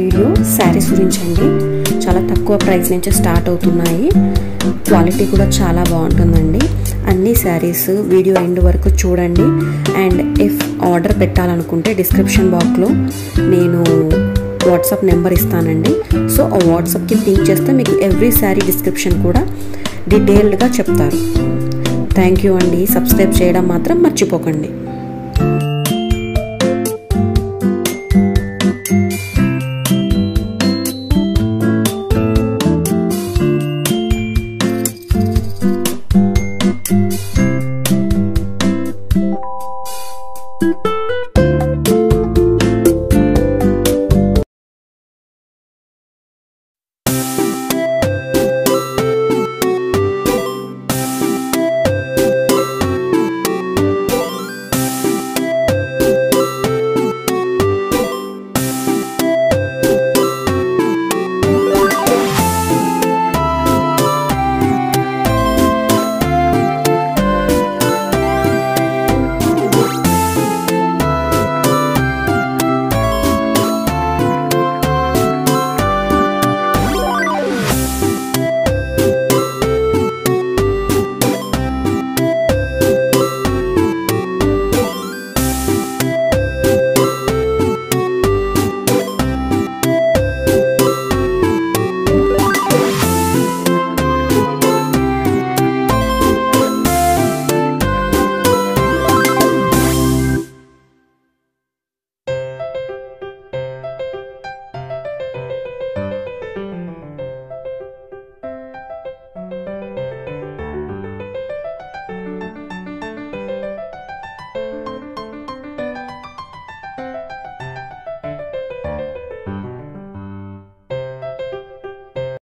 video saris గురించండి చాలా తక్కువ price నుంచి స్టార్ట్ అవుతున్నాయి క్వాలిటీ కూడా చాలా బాగుంటుందండి అన్ని శారీస్ వీడియో ఎండ్ వరకు చూడండి అండ్ ఇఫ్ ఆర్డర్ పెట్టాలనుకుంటే డిస్క్రిప్షన్ బాక్స్లో నేను వాట్సాప్ నెంబర్ ఇస్తానండి సో ఆ వాట్సాప్కి పింక్ చేస్తే మీకు ఎవ్రీ శారీ డిస్క్రిప్షన్ కూడా డీటెయిల్డ్గా చెప్తారు థ్యాంక్ యూ అండి సబ్స్క్రైబ్ చేయడం మాత్రం మర్చిపోకండి